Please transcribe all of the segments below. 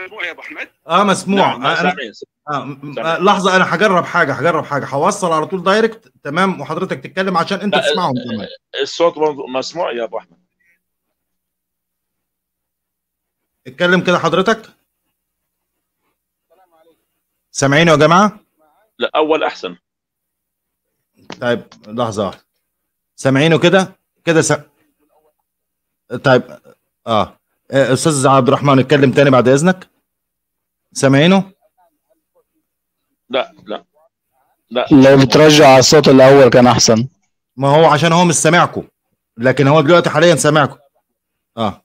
مسموع يا ابو احمد اه مسموع نعم أنا سامعين آه م- سامعين. آه لحظه انا هجرب حاجه هجرب حاجه هوصل على طول دايركت تمام وحضرتك تتكلم عشان انت لا، تسمعهم كمان الصوت برضو مسموع يا ابو احمد اتكلم كده حضرتك سامعيني يا جماعه لا اول احسن طيب لحظه واحده سامعينه كده كده س... طيب اه آه، استاذ عبد الرحمن اتكلم تاني بعد اذنك سامعينه لا لا لا لو بترجع على الصوت الاول كان احسن ما هو عشان هو مش سامعكم لكن هو دلوقتي حاليا سامعكم اه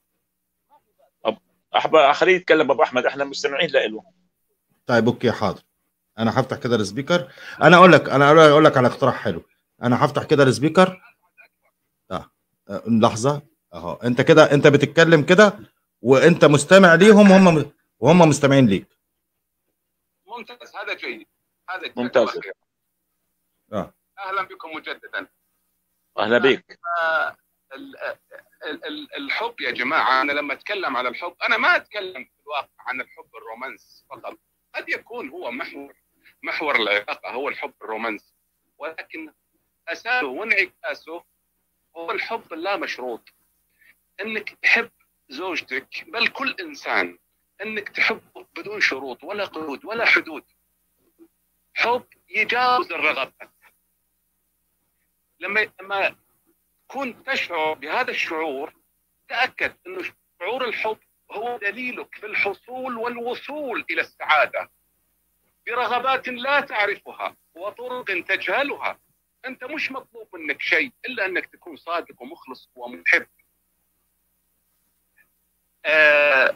أحب خليه يتكلم ابو احمد احنا مستمعين له طيب اوكي حاضر انا هفتح كده السبيكر انا اقول لك انا اقول لك على اقتراح حلو انا هفتح كده السبيكر اه آه، لحظه اهو انت كده انت بتتكلم كده وانت مستمع ليهم هم وهم مستمعين ليك ممتاز هذا جيد هذا جزاك ممتاز. الله خير. آه. اهلا بكم مجددا اهلا بك آه، ال- ال- ال- الحب يا جماعه انا لما اتكلم عن الحب انا ما اتكلم في الواقع عن الحب الرومانس فقط قد يكون هو محور محور العلاقه هو الحب الرومانسي ولكن اساسه وانعكاسه هو الحب اللا مشروط انك تحب زوجتك بل كل انسان انك تحبه بدون شروط ولا قيود ولا حدود حب يجاوز الرغبات لما لما تكون تشعر بهذا الشعور تاكد انه شعور الحب هو دليلك في الحصول والوصول الى السعاده برغبات لا تعرفها وطرق تجهلها انت مش مطلوب منك شيء الا انك تكون صادق ومخلص ومحب آه،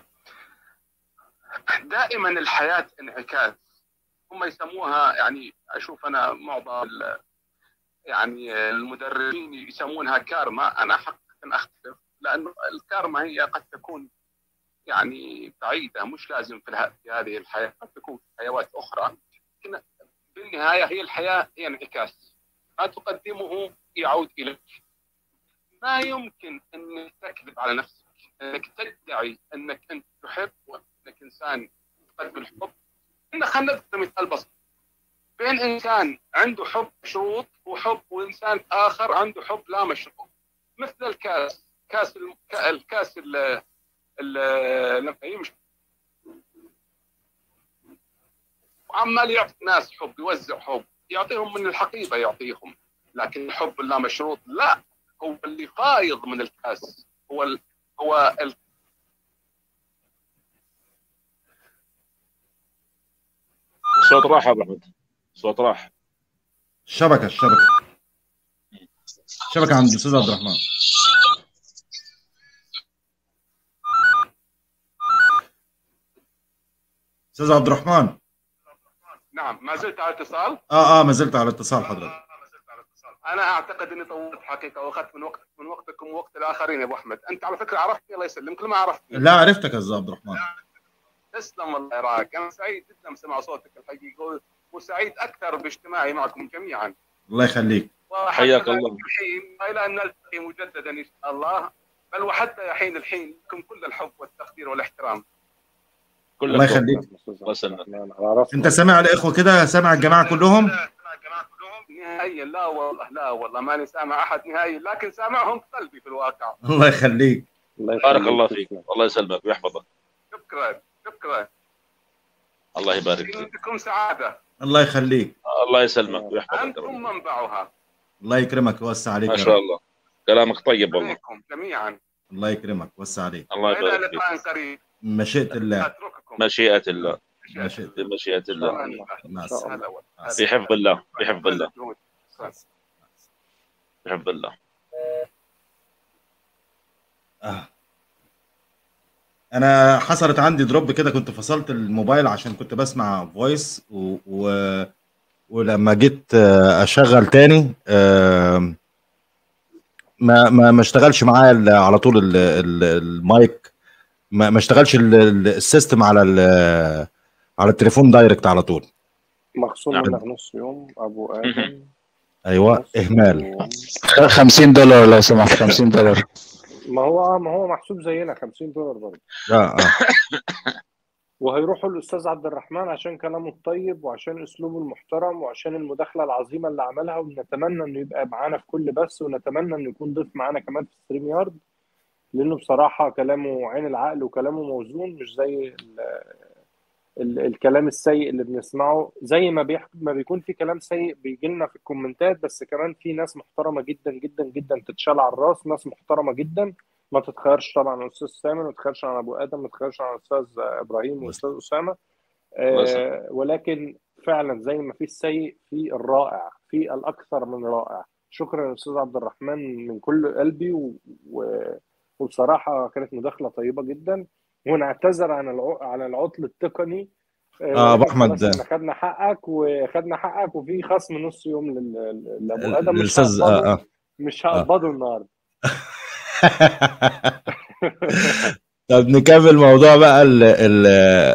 دائما الحياه انعكاس هم يسموها يعني اشوف انا معظم ال- يعني المدربين يسمونها كارما انا حقيقه اختلف لانه الكارما هي قد تكون يعني بعيده مش لازم في اله- في هذه الحياه قد تكون في حيوات اخرى لكن بالنهايه هي الحياه هي انعكاس ما تقدمه يعود اليك ما يمكن انك تكذب على نفسك انك تدعي انك انت تحب وانك انسان تقدم الحب إن خلينا نضرب مثال بسيط بين انسان عنده حب مشروط وحب وانسان اخر عنده حب لا مشروط مثل الكاس كاس الم... كا- الكاس ال ال لما يمشي وعمال يعطي الناس حب يوزع حب يعطيهم من الحقيبه يعطيهم لكن الحب اللا مشروط لا هو اللي فايض من الكاس هو ال... هو ال... الصوت راح يا ابو احمد الصوت راح الشبكه الشبكه الشبكه عند الاستاذ عبد الرحمن استاذ عبد الرحمن نعم ما زلت على اتصال اه اه ما زلت على اتصال حضرتك انا اعتقد اني طولت حقيقه واخذت من وقت من وقتكم ووقت الاخرين يا ابو احمد انت على فكره عرفتني الله يسلمك ما عرفتني لا عرفتك يا استاذ عبد الرحمن تسلم الله يراك انا سعيد جدا بسمع صوتك الحقيقه وسعيد اكثر باجتماعي معكم جميعا الله يخليك وحتى حياك ذلك الله. الحين الى ان نلتقي مجددا ان شاء الله بل وحتى يحين الحين لكم كل الحب والتقدير والاحترام كل الله الخير. يخليك الله يسلمك انت سامع الاخوه كده سامع الجماعه كلهم نهائيا لا والله لا والله ماني سامع احد نهائيا لكن سامعهم في قلبي في الواقع الله يخليك بارك الله فيك الله يسلمك ويحفظك شكرا شكرا الله يبارك في فيك بكم سعاده الله يخليك الله يسلمك ويحفظك انتم منبعها الله يكرمك ويوسع عليك ما يا شاء رب. الله كلامك طيب والله عليكم جميعا الله يكرمك ويوسع عليك الله والى يبارك فيك لقاء قريب مشيئه الله اترككم مشيئة الله مشيئه بمشيئة الله مع هذا السلامه هو مع السلامة. في حفظ الله في حفظ الله الجهود. في حفظ الله آه. انا حصلت عندي دروب كده كنت فصلت الموبايل عشان كنت بسمع فويس و... و... ولما جيت آه، اشغل تاني آه، ما ما ما اشتغلش معايا ال- على طول ال... ال... المايك ما ما اشتغلش ال... ال- السيستم على ال... على التليفون دايركت على طول مخصوم نعم. منك نص يوم ابو ادم ايوه نص اهمال يوم. 50 دولار لو سمحت 50 دولار ما هو ما هو محسوب زينا 50 دولار برضه اه اه وهيروحوا للاستاذ عبد الرحمن عشان كلامه الطيب وعشان اسلوبه المحترم وعشان المداخله العظيمه اللي عملها ونتمنى انه يبقى معانا في كل بث ونتمنى انه يكون ضيف معانا كمان في ستريم يارد لانه بصراحه كلامه عين العقل وكلامه موزون مش زي ال ال الكلام السيء اللي بنسمعه زي ما بيح... ما بيكون في كلام سيء بيجي لنا في الكومنتات بس كمان في ناس محترمه جدا جدا جدا تتشال على الراس ناس محترمه جدا ما تتخيرش طبعا عن الاستاذ سامر ما تتخيرش عن ابو ادم ما تتخيرش عن الاستاذ ابراهيم والاستاذ اسامه آه ولكن فعلا زي ما في السيء في الرائع في الاكثر من رائع شكرا يا عبد الرحمن من كل قلبي و... و... وبصراحه كانت مداخله طيبه جدا ونعتذر عن الع... على العطل التقني اه ابو احمد خدنا حقك وخدنا حقك وفي خصم نص يوم لل... لابو ادم مش الاستاذ آه آه. مش هقبضه النهارده طب نكمل موضوع بقى ال ال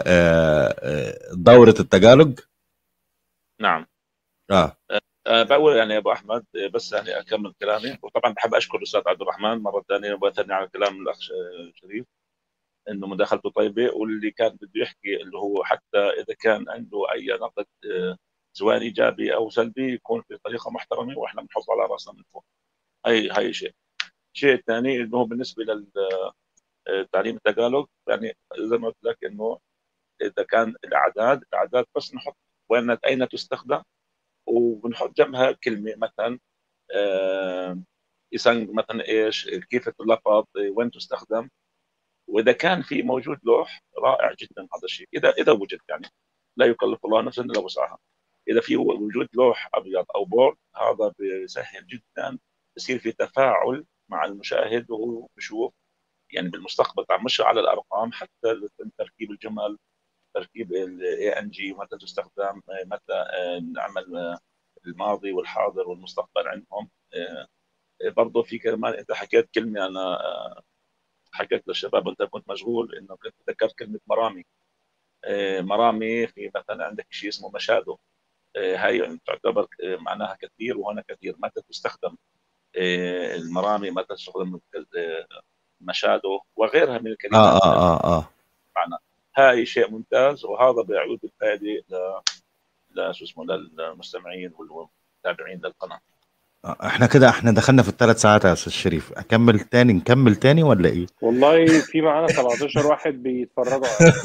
دورة التجالج نعم اه أه بقول يعني يا ابو احمد بس يعني اكمل كلامي وطبعا بحب اشكر الاستاذ عبد الرحمن مره ثانيه وبثني على كلام الاخ شريف انه مداخلته طيبه واللي كان بده يحكي اللي هو حتى اذا كان عنده اي نقد سواء ايجابي او سلبي يكون بطريقه محترمه واحنا بنحط على راسنا من فوق هي هي شيء الشيء الثاني انه بالنسبه للتعليم التقالوج يعني زي ما قلت لك انه اذا كان الاعداد الاعداد بس نحط وين اين تستخدم وبنحط جنبها كلمه مثلا آه يسنج مثلا ايش كيف تلفظ وين تستخدم واذا كان في موجود لوح رائع جدا هذا الشيء اذا اذا وجد يعني لا يكلف الله نفسا الا وسعها اذا في وجود لوح ابيض او بورد هذا بيسهل جدا يصير في تفاعل مع المشاهد وهو بشوف يعني بالمستقبل طبعا مش على الارقام حتى تركيب الجمل تركيب الاي ان جي متى تستخدم متى نعمل الماضي والحاضر والمستقبل عندهم برضه في كمان انت حكيت كلمه انا حكيت للشباب انت كنت مشغول انه كنت ذكرت كلمه مرامي مرامي في مثلا عندك شيء اسمه مشادو هاي تعتبر معناها كثير وهنا كثير متى تستخدم المرامي متى تستخدم مشادو وغيرها من الكلمات اه اه اه, آه. معنا هاي شيء ممتاز وهذا بيعود بالفائده ل ل شو اسمه للمستمعين والمتابعين للقناه احنا كده احنا دخلنا في الثلاث ساعات يا استاذ شريف اكمل تاني نكمل تاني ولا ايه؟ والله في معانا 17 واحد بيتفرجوا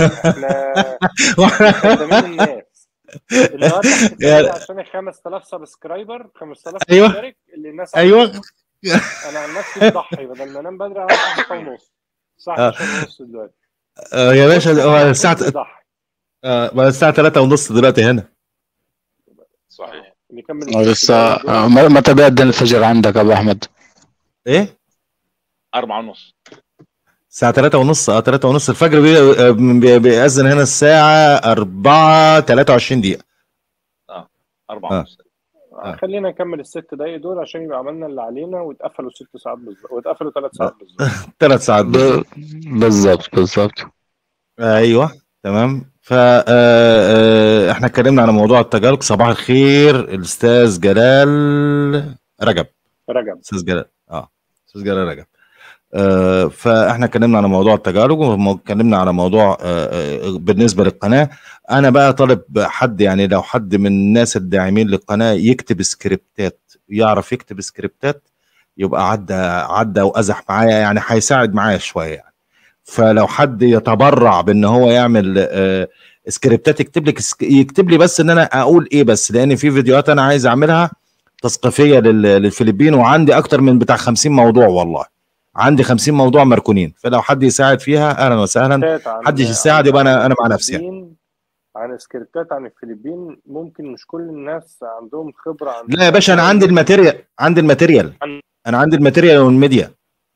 احنا خدامين الناس النهارده عشان ال 5000 سبسكرايبر 5000 أيوة. مشترك اللي الناس ايوه انا عن نفسي بضحي بدل ما انام بدري هروح الساعه ونص الساعه 11 ونص دلوقتي آه يا باشا هو الساعه بضحي آه الساعه 3 ونص دلوقتي هنا صحيح نكمل لسه متى بيأذن الفجر عندك ابو احمد؟ ايه؟ أربعة ونص الساعة 3 ونص اه 3 ونص الفجر بي- بي- بيأذن هنا الساعة 4 23 دقيقة أربعة آه. ونص آه. خلينا نكمل الست دقايق دول عشان يبقى عملنا اللي علينا واتقفلوا ست ساعات بالظبط واتقفلوا ثلاث ساعات بالظبط ثلاث ساعات بالظبط. ب- بالظبط بالظبط ايوه تمام ف آه، آه، احنا اتكلمنا على موضوع التجارب صباح الخير الاستاذ جلال رجب رجب استاذ جلال اه استاذ جلال رجب آه فاحنا اتكلمنا على موضوع التجارب واتكلمنا على موضوع آه آه، بالنسبه للقناه انا بقى طالب حد يعني لو حد من الناس الداعمين للقناه يكتب سكريبتات يعرف يكتب سكريبتات يبقى عدى عدى وازح معايا يعني هيساعد معايا شويه يعني فلو حد يتبرع بان هو يعمل آه سكريبتات يكتب لك يكتب لي بس ان انا اقول ايه بس لان في فيديوهات انا عايز اعملها تثقيفيه لل- للفلبين وعندي اكتر من بتاع 50 موضوع والله عندي 50 موضوع مركونين فلو حد يساعد فيها اهلا وسهلا سكريبتات عن- حدش يساعد عن يبقى أنا- أنا مع نفسي يعني. الفلبين، عن سكريبتات عن الفلبين ممكن مش كل الناس عندهم خبره عن لا يا باشا انا عندي الماتيريال عندي الماتيريال انا عندي الماتيريال والميديا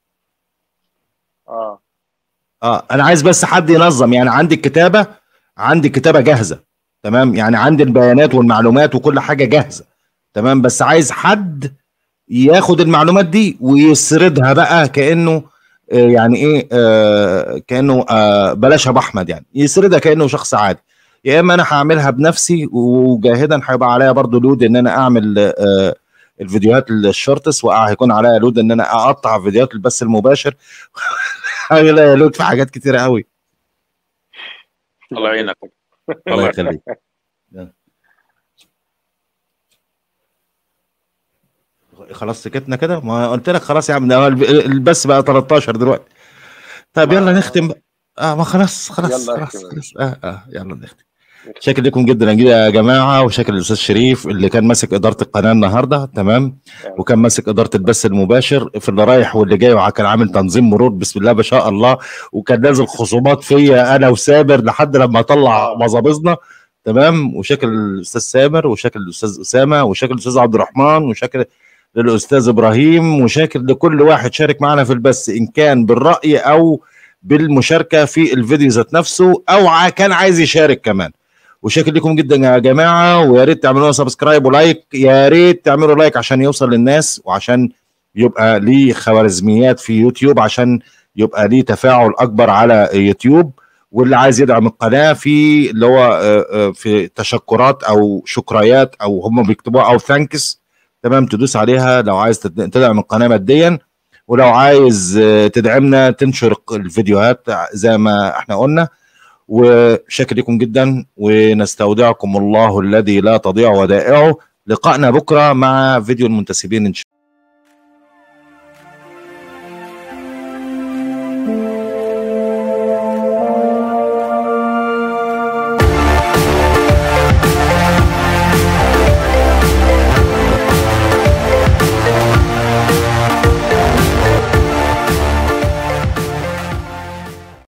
اه اه انا عايز بس حد ينظم يعني عندي الكتابه عندي الكتابه جاهزه تمام يعني عندي البيانات والمعلومات وكل حاجه جاهزه تمام بس عايز حد ياخد المعلومات دي ويسردها بقى كانه آه، يعني ايه آه كانه آه بلاش ابو احمد يعني يسردها كانه شخص عادي يا اما انا هعملها بنفسي وجاهدا هيبقى عليا برضو لود ان انا اعمل آه الفيديوهات الشورتس وهيكون عليا لود ان انا اقطع فيديوهات البث المباشر هيلاقي لود في حاجات كتيره قوي الله يعينك الله يخليك خلاص سكتنا كده ما قلت لك خلاص يا عم ده الب- البث بقى 13 دلوقتي طيب يلا نختم بقى. اه ما خلاص خلاص يلا خلاص, اختم. خلاص. اه اه يلا نختم شاكر لكم جدا يا جماعه وشاكر الاستاذ شريف اللي كان ماسك اداره القناه النهارده تمام وكان ماسك اداره البث المباشر في اللي رايح واللي جاي وكان عامل تنظيم مرور بسم الله ما شاء الله وكان نازل خصومات فيا انا وسامر لحد لما اطلع مظابيزنا تمام وشاكر الاستاذ سامر وشاكر الاستاذ اسامه وشاكر الاستاذ عبد الرحمن وشاكر للاستاذ ابراهيم وشاكر لكل واحد شارك معنا في البث ان كان بالراي او بالمشاركه في الفيديو ذات نفسه او ع- كان عايز يشارك كمان وشاكر لكم جدا يا جماعه ويا ريت تعملوا لنا سبسكرايب ولايك يا ريت تعملوا لايك عشان يوصل للناس وعشان يبقى ليه خوارزميات في يوتيوب عشان يبقى ليه تفاعل اكبر على يوتيوب واللي عايز يدعم القناه في اللي هو آه، آه، في تشكرات او شكريات او هم بيكتبوها او ثانكس تمام تدوس عليها لو عايز تد- تدعم القناه ماديا ولو عايز آه، تدعمنا تنشر الفيديوهات زي ما احنا قلنا وشاكر لكم جدا ونستودعكم الله الذي لا تضيع ودائعه لقائنا بكره مع فيديو المنتسبين ان شاء